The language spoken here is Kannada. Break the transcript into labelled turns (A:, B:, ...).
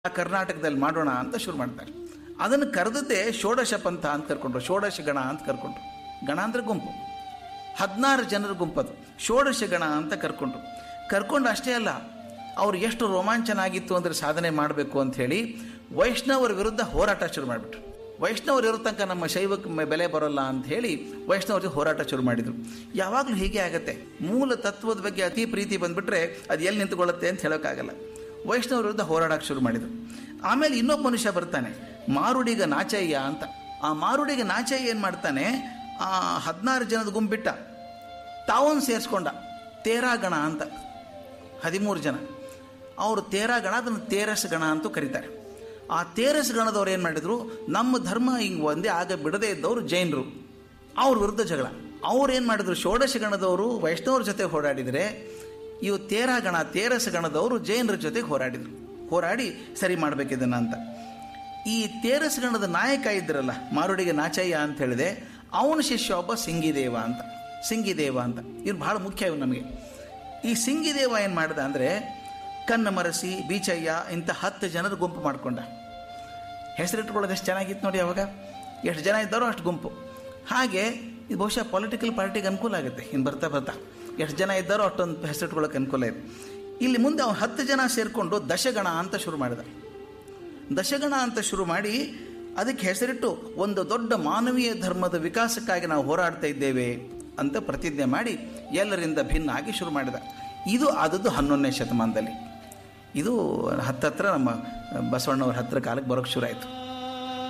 A: ಕರ್ನಾಟಕದಲ್ಲಿ ಮಾಡೋಣ ಅಂತ ಶುರು ಮಾಡ್ತಾರೆ ಅದನ್ನು ಕರೆದದ್ದೇ ಷೋಡಶ ಪಂಥ ಅಂತ ಕರ್ಕೊಂಡ್ರು ಷೋಡಶ ಗಣ ಅಂತ ಕರ್ಕೊಂಡ್ರು ಗಣ ಅಂದರೆ ಗುಂಪು ಹದಿನಾರು ಜನರ ಗುಂಪದು ಷೋಡಶ ಗಣ ಅಂತ ಕರ್ಕೊಂಡ್ರು ಕರ್ಕೊಂಡು ಅಷ್ಟೇ ಅಲ್ಲ ಅವ್ರು ಎಷ್ಟು ರೋಮಾಂಚನ ಆಗಿತ್ತು ಅಂದರೆ ಸಾಧನೆ ಮಾಡಬೇಕು ಅಂತ ಹೇಳಿ ವೈಷ್ಣವರ ವಿರುದ್ಧ ಹೋರಾಟ ಶುರು ಮಾಡಿಬಿಟ್ರು ವೈಷ್ಣವರು ಇರೋ ತನಕ ನಮ್ಮ ಶೈವಕ್ಕೆ ಮ- ಬೆಲೆ ಬರೋಲ್ಲ ಅಂತ ಹೇಳಿ ವೈಷ್ಣವ್ರ ಜೊತೆ ಹೋರಾಟ ಶುರು ಮಾಡಿದರು ಯಾವಾಗಲೂ ಹೀಗೆ ಆಗುತ್ತೆ ಮೂಲ ತತ್ವದ ಬಗ್ಗೆ ಅತಿ ಪ್ರೀತಿ ಬಂದ್ಬಿಟ್ರೆ ಅದು ಎಲ್ಲಿ ನಿಂತ್ಕೊಳ್ಳುತ್ತೆ ಅಂತ ಹೇಳೋಕ್ಕಾಗಲ್ಲ ವೈಷ್ಣವ್ರ ವಿರುದ್ಧ ಹೋರಾಡಕ್ಕೆ ಶುರು ಮಾಡಿದರು ಆಮೇಲೆ ಇನ್ನೊಬ್ಬ ಮನುಷ್ಯ ಬರ್ತಾನೆ ಮಾರುಡಿಗ ನಾಚಯ್ಯ ಅಂತ ಆ ಮಾರುಡಿಗ ನಾಚಯ್ಯ ಏನು ಮಾಡ್ತಾನೆ ಆ ಹದಿನಾರು ಜನದ ಗುಂಪಿಟ್ಟ ತಾವೊಂದು ಸೇರಿಸ್ಕೊಂಡ ತೇರಾ ಗಣ ಅಂತ ಹದಿಮೂರು ಜನ ಅವರು ತೇರಾ ಗಣ ಅದನ್ನು ತೇರಸ್ ಗಣ ಅಂತೂ ಕರೀತಾರೆ ಆ ತೇರಸ್ ಗಣದವ್ರು ಏನು ಮಾಡಿದರು ನಮ್ಮ ಧರ್ಮ ಹಿಂಗೆ ಒಂದೇ ಆಗ ಬಿಡದೇ ಇದ್ದವರು ಜೈನರು ಅವ್ರ ವಿರುದ್ಧ ಜಗಳ ಅವ್ರು ಏನು ಮಾಡಿದ್ರು ಷೋಡಶ ಗಣದವರು ವೈಷ್ಣವ್ರ ಜೊತೆ ಹೋರಾಡಿದರೆ ಇವು ತೇರಾ ಗಣ ತೇರಸ್ ಗಣದವರು ಜೈನರ ಜೊತೆಗೆ ಹೋರಾಡಿದರು ಹೋರಾಡಿ ಸರಿ ಮಾಡಬೇಕಿದನ್ನು ಅಂತ ಈ ತೇರಸ್ ಗಣದ ನಾಯಕ ಇದ್ರಲ್ಲ ಮಾರುಡಿಗೆ ನಾಚಯ್ಯ ಅಂತ ಹೇಳಿದೆ ಅವನ ಶಿಷ್ಯ ಒಬ್ಬ ಸಿಂಗಿದೇವ ಅಂತ ಸಿಂಗಿದೇವ ಅಂತ ಇವ್ರು ಭಾಳ ಮುಖ್ಯ ಇವ್ ನಮಗೆ ಈ ಸಿಂಗಿದೇವ ಏನು ಮಾಡ್ದ ಅಂದರೆ ಕನ್ನ ಮರಸಿ ಬೀಚಯ್ಯ ಇಂಥ ಹತ್ತು ಜನರ ಗುಂಪು ಮಾಡ್ಕೊಂಡ ಹೆಸರಿಟ್ಕೊಳ್ಳೋದು ಎಷ್ಟು ಚೆನ್ನಾಗಿತ್ತು ನೋಡಿ ಅವಾಗ ಎಷ್ಟು ಜನ ಇದ್ದಾರೋ ಅಷ್ಟು ಗುಂಪು ಹಾಗೆ ಇದು ಬಹುಶಃ ಪೊಲಿಟಿಕಲ್ ಪಾರ್ಟಿಗೆ ಅನುಕೂಲ ಆಗುತ್ತೆ ಇನ್ನು ಬರ್ತಾ ಬರ್ತಾ ಎಷ್ಟು ಜನ ಇದ್ದಾರೋ ಅಷ್ಟೊಂದು ಹೆಸರಿಟ್ಕೊಳ್ಳೋಕೆ ಅನುಕೂಲ ಇದೆ ಇಲ್ಲಿ ಮುಂದೆ ಅವ್ನು ಹತ್ತು ಜನ ಸೇರಿಕೊಂಡು ದಶಗಣ ಅಂತ ಶುರು ಮಾಡಿದ ದಶಗಣ ಅಂತ ಶುರು ಮಾಡಿ ಅದಕ್ಕೆ ಹೆಸರಿಟ್ಟು ಒಂದು ದೊಡ್ಡ ಮಾನವೀಯ ಧರ್ಮದ ವಿಕಾಸಕ್ಕಾಗಿ ನಾವು ಹೋರಾಡ್ತಾ ಇದ್ದೇವೆ ಅಂತ ಪ್ರತಿಜ್ಞೆ ಮಾಡಿ ಎಲ್ಲರಿಂದ ಭಿನ್ನ ಆಗಿ ಶುರು ಮಾಡಿದ ಇದು ಆದದ್ದು ಹನ್ನೊಂದನೇ ಶತಮಾನದಲ್ಲಿ ಇದು ಹತ್ತತ್ರ ನಮ್ಮ ಬಸವಣ್ಣವ್ರ ಹತ್ತಿರ ಕಾಲಕ್ಕೆ ಬರೋಕ್ಕೆ ಶುರು ಆಯಿತು